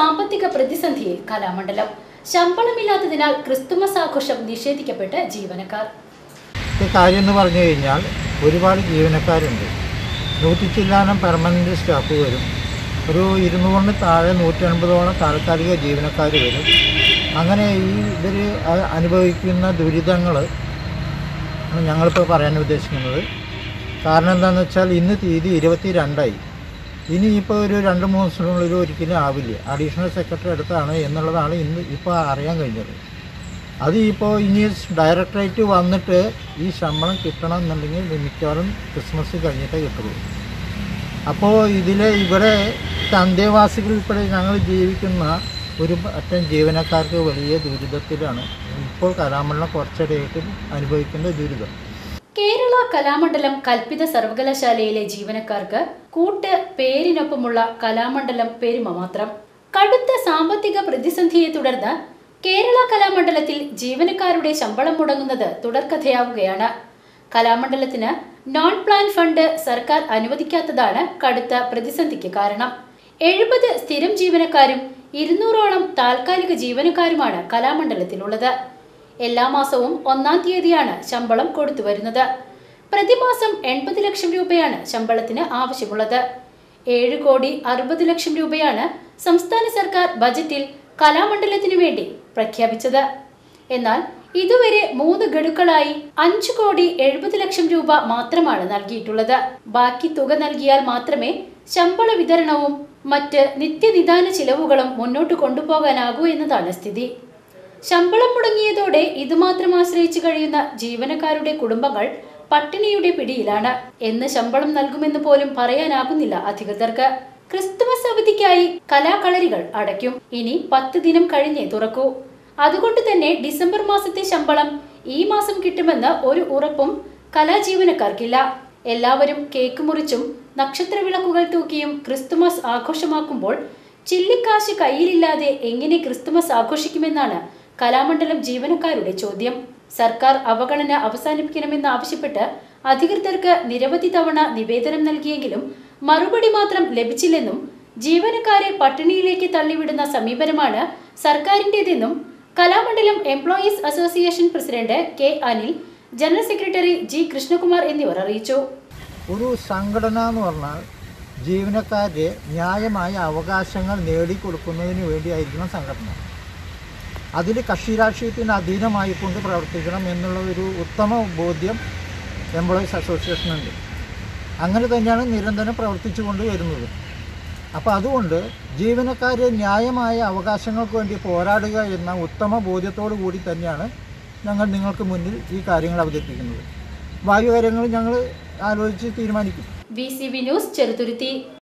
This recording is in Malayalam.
സാമ്പത്തിക പ്രതിസന്ധിയിൽ കലാമണ്ഡലം ശമ്പളമില്ലാത്തതിനാൽ ക്രിസ്തുമസ് ആഘോഷം നിഷേധിക്കപ്പെട്ട് ജീവനക്കാർ ഇപ്പം കാര്യം എന്ന് പറഞ്ഞു കഴിഞ്ഞാൽ ഒരുപാട് ജീവനക്കാരുണ്ട് നൂറ്റി ചില്ലാനം പെർമനൻറ്റ് സ്റ്റാഫ് വരും ഒരു ഇരുന്നൂറിന് താഴെ നൂറ്റി അൻപതോളം താൽക്കാലിക ജീവനക്കാർ വരും അങ്ങനെ ഈ ഇവർ അനുഭവിക്കുന്ന ദുരിതങ്ങൾ ആണ് ഞങ്ങളിപ്പോൾ പറയാൻ ഉദ്ദേശിക്കുന്നത് കാരണം എന്താണെന്ന് വെച്ചാൽ ഇന്ന് തീയതി ഇരുപത്തി രണ്ടായി ഇനിയിപ്പോൾ ഒരു രണ്ട് മൂന്ന് ദിവസത്തിനുള്ളിൽ ഒരിക്കലും ആവില്ല അഡീഷണൽ സെക്രട്ടറി അടുത്താണ് എന്നുള്ളതാണ് ഇന്ന് ഇപ്പോൾ അറിയാൻ കഴിഞ്ഞത് അത് ഇപ്പോൾ ഇനി ഡയറക്ടറേറ്റ് വന്നിട്ട് ഈ ശമ്പളം കിട്ടണം എന്നുണ്ടെങ്കിൽ മിക്കവാറും ക്രിസ്മസ് കഴിഞ്ഞിട്ടേ കിട്ടുള്ളൂ അപ്പോൾ ഇതിൽ ഇവിടെ അന്തേവാസികൾ ഉൾപ്പെടെ ഞങ്ങൾ ജീവിക്കുന്ന ഒരു പറ്റം ജീവനക്കാർക്ക് വലിയ ദുരിതത്തിലാണ് ഇപ്പോൾ കലാമണ്ഡലം കുറച്ചിടെയായിട്ട് അനുഭവിക്കുന്ന ദുരിതം കേരള കലാമണ്ഡലം കൽപ്പിത സർവകലാശാലയിലെ ജീവനക്കാർക്ക് കൂട്ട് പേരിനൊപ്പമുള്ള കലാമണ്ഡലം പെരുമ മാത്രം കടുത്ത സാമ്പത്തിക പ്രതിസന്ധിയെ തുടർന്ന് കേരള കലാമണ്ഡലത്തിൽ ജീവനക്കാരുടെ ശമ്പളം മുടങ്ങുന്നത് തുടർക്കഥയാവുകയാണ് കലാമണ്ഡലത്തിന് നോൺ പ്ലാൻ ഫണ്ട് സർക്കാർ അനുവദിക്കാത്തതാണ് കടുത്ത പ്രതിസന്ധിക്ക് കാരണം എഴുപത് സ്ഥിരം ജീവനക്കാരും ഇരുന്നൂറോളം താൽക്കാലിക ജീവനക്കാരുമാണ് കലാമണ്ഡലത്തിലുള്ളത് എല്ലാ മാസവും ഒന്നാം തീയതിയാണ് ശമ്പളം കൊടുത്തു വരുന്നത് പ്രതിമാസം എൺപത് ലക്ഷം രൂപയാണ് ശമ്പളത്തിന് ആവശ്യമുള്ളത് ഏഴ് കോടി അറുപത് ലക്ഷം രൂപയാണ് സംസ്ഥാന സർക്കാർ ബജറ്റിൽ കലാമണ്ഡലത്തിനു വേണ്ടി പ്രഖ്യാപിച്ചത് എന്നാൽ ഇതുവരെ മൂന്ന് ഗഡുക്കളായി അഞ്ചു കോടി എഴുപത് ലക്ഷം രൂപ മാത്രമാണ് നൽകിയിട്ടുള്ളത് ബാക്കി തുക നൽകിയാൽ മാത്രമേ ശമ്പള വിതരണവും മറ്റ് നിത്യനിദാന ചിലവുകളും മുന്നോട്ട് കൊണ്ടുപോകാനാകൂ എന്നതാണ് സ്ഥിതി ശമ്പളം മുടങ്ങിയതോടെ ഇതുമാത്രം ആശ്രയിച്ചു കഴിയുന്ന ജീവനക്കാരുടെ കുടുംബങ്ങൾ പട്ടിണിയുടെ പിടിയിലാണ് എന്ന് ശമ്പളം നൽകുമെന്ന് പോലും പറയാനാകുന്നില്ല അധികൃതർക്ക് ക്രിസ്തുമസ് അവധിക്കായി കലാകളരികൾ അടയ്ക്കും ഇനി പത്ത് ദിനം കഴിഞ്ഞേ തുറക്കൂ അതുകൊണ്ട് തന്നെ ഡിസംബർ മാസത്തെ ശമ്പളം ഈ മാസം കിട്ടുമെന്ന് ഒരു ഉറപ്പും കലാജീവനക്കാർക്കില്ല എല്ലാവരും കേക്ക് മുറിച്ചും നക്ഷത്ര വിളക്കുകൾ തൂക്കിയും ക്രിസ്തുമസ് ആഘോഷമാക്കുമ്പോൾ ചില്ലിക്കാശ് കയ്യിലില്ലാതെ എങ്ങനെ ക്രിസ്തുമസ് ആഘോഷിക്കുമെന്നാണ് കലാമണ്ഡലം ജീവനക്കാരുടെ ചോദ്യം സർക്കാർ അവഗണന അവസാനിപ്പിക്കണമെന്ന് ആവശ്യപ്പെട്ട് അധികൃതർക്ക് നിരവധി തവണ നിവേദനം നൽകിയെങ്കിലും മറുപടി മാത്രം ലഭിച്ചില്ലെന്നും ജീവനക്കാരെ പട്ടിണിയിലേക്ക് തള്ളിവിടുന്ന സമീപനമാണ് സർക്കാരിൻ്റെതെന്നും Kalamandalam employees association president K Anil general secretary G Krishnakumar എന്നിവർ അറിയിച്ചു ഒരു സംഘടന എന്ന് പറഞ്ഞാൽ ജീവനക്കാരുടെ ന്യായമായ അവകാശങ്ങൾ നേടിക്കൊടുക്കുന്നതിന് വേണ്ടിയായിരിക്കണം സംഘടന അതിൽ കക്ഷി രാഷ്ട്രീയത്തിന് അധീനമായിക്കൊണ്ട് പ്രവർത്തിക്കണം എന്നുള്ള ഒരു ഉത്തമ ബോധ്യം എംപ്ലോയീസ് അസോസിയേഷനുണ്ട് അങ്ങനെ തന്നെയാണ് നിരന്തരം പ്രവർത്തിച്ചു കൊണ്ട് വരുന്നത് അപ്പോൾ അതുകൊണ്ട് ജീവനക്കാരെ ന്യായമായ അവകാശങ്ങൾക്ക് വേണ്ടി പോരാടുക എന്ന ഉത്തമ ബോധ്യത്തോടു കൂടി തന്നെയാണ് ഞങ്ങൾ നിങ്ങൾക്ക് മുന്നിൽ ഈ കാര്യങ്ങൾ അവതരിപ്പിക്കുന്നത് ബാക്കി കാര്യങ്ങൾ ഞങ്ങൾ ആലോചിച്ച് തീരുമാനിക്കും V C V news Cheruthuruthy